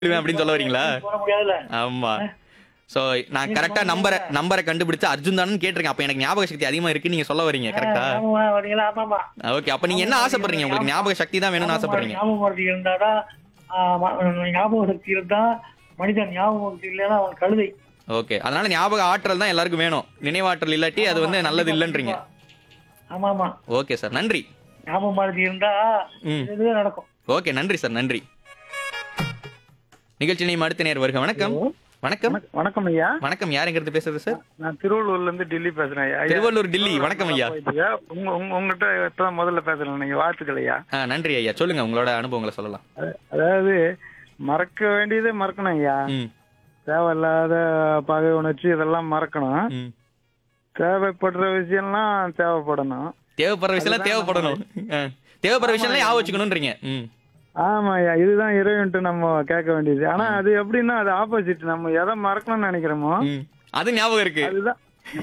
விடுவேன் அப்படின்னு சொல்ல வரீங்களா போட முடியாதுல்ல ஆமா சோ நான் கரெக்டா நம்பரை நம்பரை கண்டுபிடிச்சு அர்ஜுன் தானு கேட்டிருக்கேன் அப்ப எனக்கு ஞாபக சக்தி அதிகமா இருக்கு நீங்க சொல்ல வரீங்க கரெக்டா ஆமா வரீங்களா ஆமாமா ஓகே அப்ப நீங்க என்ன ஆசைப்படுறீங்க உங்களுக்கு ஞாபக சக்தி தான் வேணும்னு ஆசைப்படுறீங்க ஞாபகம் மருதி இருந்தாதான் ஆ, ம- ஞாபக சக்தி இருந்தா மனிதன் ஞாபக சக்தி இல்லைன்னா அவன் கழுதை ஓகே அதனால ஞாபக ஆற்றல் தான் எல்லாருக்கும் வேணும் நினைவாற்றல் இல்லாட்டி அது வந்து நல்லது இல்லைன்றீங்க ஆமா ஆமா ஓகே சார் நன்றி ஞாபக மருதி இருந்தா ம் இதுவே நடக்கும் ஓகே நன்றி சார் நன்றி நிகழ்ச்சி நேம் அடுத்த நேர் வருக வணக்கம் வணக்கம் வணக்கம் ஐயா வணக்கம் யாருங்கிறது பேசுறது சார் நான் திருவள்ளூர்ல இருந்து டெல்லி பேசுறேன் ஐயா. ஐயா திருவள்ளூர் டெல்லி வணக்கம் ஐயா போயிட்டுங்க. உங்க உங்க- உங்ககிட்ட இப்பதான் முதல்ல பேசுறேன் நீங்க வாழ்த்துக்கள் ஐயா ஆ நன்றி ஐயா சொல்லுங்க உங்களோட அனுபவங்களை சொல்லலாம் அதாவது மறக்க வேண்டியதை மறக்கணும் ஐயா ம் தேவையில்லாத பகை உணர்ச்சி இதெல்லாம் மறக்கணும் ம் தேவைப்படுற விஷயம்லாம் தேவைப்படணும் தேவைப்படுற விஷயம் தேவைப்படணும் ஆ. தேவைப்படுற விஷயம்லாம் ஞாபகம் வச்சுக்கணும்ன்றீங்க ம் ஆமா ஐயா இதுதான் இறைவன்ட்டு நம்ம கேட்க வேண்டியது ஆனா அது எப்படின்னா அது ஆப்போசிட் நம்ம எதை மறக்கணும்னு நினைக்கிறோமோ ம் அது ஞாபகம் இருக்கு அதுதான்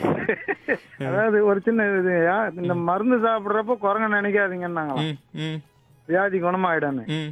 அதாவது ஒரு சின்ன இது ஐயா இந்த மருந்து சாப்பிடுறப்போ குரங்க நினைக்காதீங்கன்னாங்களாம் ம் ம் வியாதி குணமாயிடான்னு ம்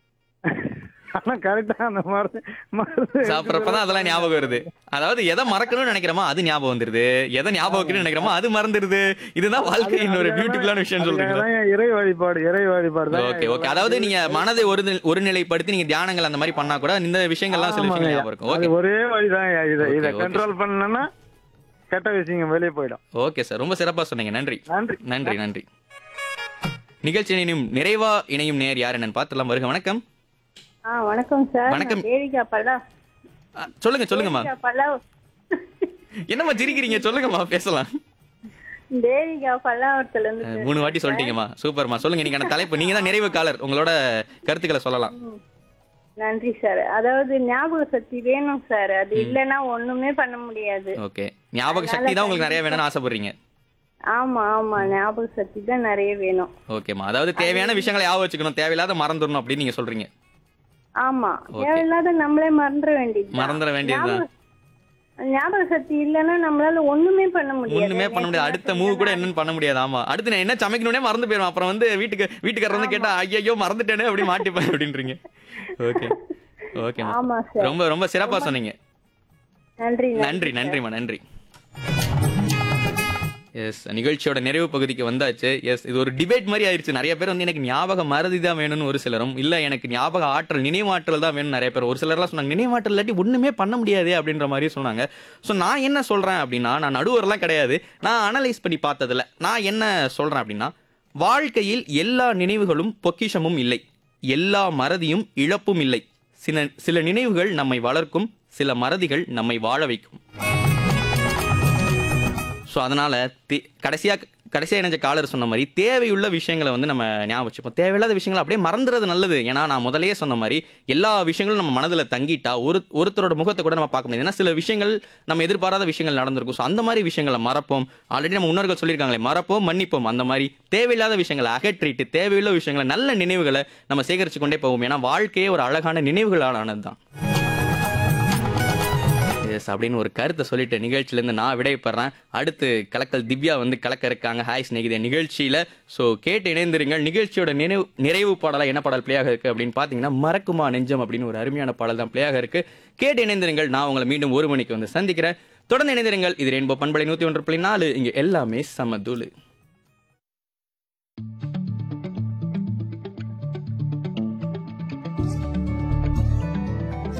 ஆனா கரெக்டா அந்த மருந்து மருந்து சாப்பிட்றப்பதான் அதெல்லாம் ஞாபகம் வருது அதாவது எதை மறக்கணும்னு நினைக்கிறோமோ அது ஞாபகம் வந்துருது எதை ஞாபகம் வைக்கணும்னு நினைக்கிறோமோ அது மறந்துருது இதுதான் வாழ்க்கையின் ஒரு பியூட்டிஃபுல்லான விஷயம் சொல்றீங்களா அதுதான் இறை வழிபாடு இறை வழிபாடு தான் ஓகே ஓகே அதாவது நீங்க மனதை ஒரு ஒருநிலைப்படுத்தி நீங்க தியானங்கள் அந்த மாதிரி பண்ணா கூட இந்த விஷயங்கள்லாம் சில விஷயங்கள் ஞாபகம் இருக்கும் அது ஓகே ஒரே வழிதான் ஐயா. இதை Okay, இதை okay. கண்ட்ரோல் பண்ணலன்னா கெட்ட விஷயங்க வெளியே போயிடும் ஓகே சார் ரொம்ப சிறப்பா சொன்னீங்க நன்றி நன்றி நன்றி நன்றி நிகழ்ச்சி இணையும் நிறைவா இணையும் நேர் யார் என்னன்னு பார்த்துலாம் வருக வணக்கம் ஆ வணக்கம் சார் வணக்கம். நான் தேவிகா பல்லா ஆ, சொல்லுங்க சொல்லுங்கம்மா தேவிகா பல்லா என்னம்மா சிரிக்கிறீங்க சொல்லுங்கம்மா பேசலாம் தேவிகா பல்லாவரத்துல இருந்து அஹ், மூணு வாட்டி சொல்லிட்டீங்கம்மா சூப்பர்மா சொல்லுங்க நீங்க தலைப்பு நீங்க தான் நிறைவு காலர் உங்களோட கருத்துக்களை சொல்லலாம் நன்றி சார் அதாவது ஞாபக சக்தி வேணும் சார் அது இல்லைன்னா ஒண்ணுமே பண்ண முடியாது ஓகே ஞாபக சக்தி தான் உங்களுக்கு நிறைய வேணும்னு ஆசைப்படுறீங்க ஆமா ஆமா ஞாபக சக்தி தான் நிறைய வேணும் ஓகேம்மா அதாவது தேவையான விஷயங்களை ஞாபகம் வச்சுக்கணும் தேவையில்லாத மறந்துடணும் அப்படின்னு நீங்க சொல்றீங்க ஆமா Okay. தேவையில்லாத நம்மளே மறந்துட வேண்டியது மறந்துட வேண்டியதுதான் ஞாபக சக்தி இல்லைன்னா நம்மளால ஒண்ணுமே பண்ண முடியாது ஒண்ணுமே பண்ண முடியாது அடுத்த மூவ் கூட என்னன்னு பண்ண முடியாது ஆமா அடுத்து நான் என்ன சமைக்கணும்னே மறந்து போயிடும் அப்புறம் வந்து வீட்டுக்கு வீட்டுக்காரர் வந்து கேட்டா ஐயோ மறந்துட்டேனே அப்படி மாட்டிப்பேன் அப்படின்றீங்க ஓகே ஓகேம்மா ஆமா சார் ரொம்ப ரொம்ப சிறப்பா சொன்னீங்க நன்றி நன்றி நன்றிம்மா நன்றி எஸ் நிகழ்ச்சியோட நிறைவு பகுதிக்கு வந்தாச்சு எஸ் இது ஒரு டிபேட் மாதிரி ஆயிருச்சு நிறைய பேர் வந்து எனக்கு ஞாபக மறதி தான் வேணும்னு ஒரு சிலரும் இல்ல எனக்கு ஞாபக ஆற்றல் நினைவாற்றல் தான் வேணும் நிறைய பேர் ஒரு சிலர்லாம் சொன்னாங்க நினைவாற்றல் இல்லாட்டி ஒண்ணுமே பண்ண முடியாது அப்படின்ற மாதிரி சொன்னாங்க ஸோ நான் என்ன சொல்றேன் அப்படின்னா நான் நடுவர்லாம் கிடையாது நான் அனலைஸ் பண்ணி பார்த்ததுல நான் என்ன சொல்றேன் அப்படின்னா வாழ்க்கையில் எல்லா நினைவுகளும் பொக்கிஷமும் இல்லை எல்லா மறதியும் இழப்பும் இல்லை சில சில நினைவுகள் நம்மை வளர்க்கும் சில மறதிகள் நம்மை வாழ வைக்கும் ஸோ அதனால தே- கடைசியா கடைசியா இணைஞ்ச காலர் சொன்ன மாதிரி தேவையுள்ள விஷயங்களை வந்து நம்ம ஞாபகம் வச்சுப்போம் தேவையில்லாத விஷயங்களை அப்படியே மறந்துறது நல்லது ஏன்னா நான் முதல்லயே சொன்ன மாதிரி எல்லா விஷயங்களும் நம்ம மனதில் தங்கிட்டா ஒரு ஒருத்தரோட முகத்தை கூட நம்ம பார்க்க முடியாது ஏன்னா சில விஷயங்கள் நம்ம எதிர்பாராத விஷயங்கள் நடந்திருக்கும் ஸோ அந்த மாதிரி விஷயங்களை மறப்போம் ஆல்ரெடி நம்ம முன்னோர்கள் சொல்லியிருக்காங்களே மறப்போம் மன்னிப்போம் அந்த மாதிரி தேவையில்லாத விஷயங்களை அகற்றிட்டு தேவையுள்ள விஷயங்களை நல்ல நினைவுகளை நம்ம சேகரித்து கொண்டே போவோம் ஏன்னா வாழ்க்கையே ஒரு அழகான நினைவுகளால் ஆனது தான் எஸ் அப்படின்னு ஒரு கருத்தை சொல்லிட்டு நிகழ்ச்சியிலேருந்து நான் விடைபெறேன் அடுத்து கலக்கல் திவ்யா வந்து கலக்க இருக்காங்க ஹாய் ஸ்நேகிதே நிகழ்ச்சியில் ஸோ கேட்டு இணைந்திருங்கள் நிகழ்ச்சியோட நினைவு நிறைவு பாடலாக என்ன பாடல் பிளேயாக இருக்குது அப்படின்னு பார்த்தீங்கன்னா மறக்குமா நெஞ்சம் அப்படின்னு ஒரு அருமையான பாடல் தான் பிளேயாக இருக்குது கேட்டு இணைந்திருங்கள் நான் உங்களை மீண்டும் ஒரு மணிக்கு வந்து சந்திக்கிறேன் தொடர்ந்து இணைந்திருங்கள் இது ரெயின்போ பண்பலை நூற்றி ஒன்று புள்ளி நாலு இங்கே எல்லாமே சமதூளு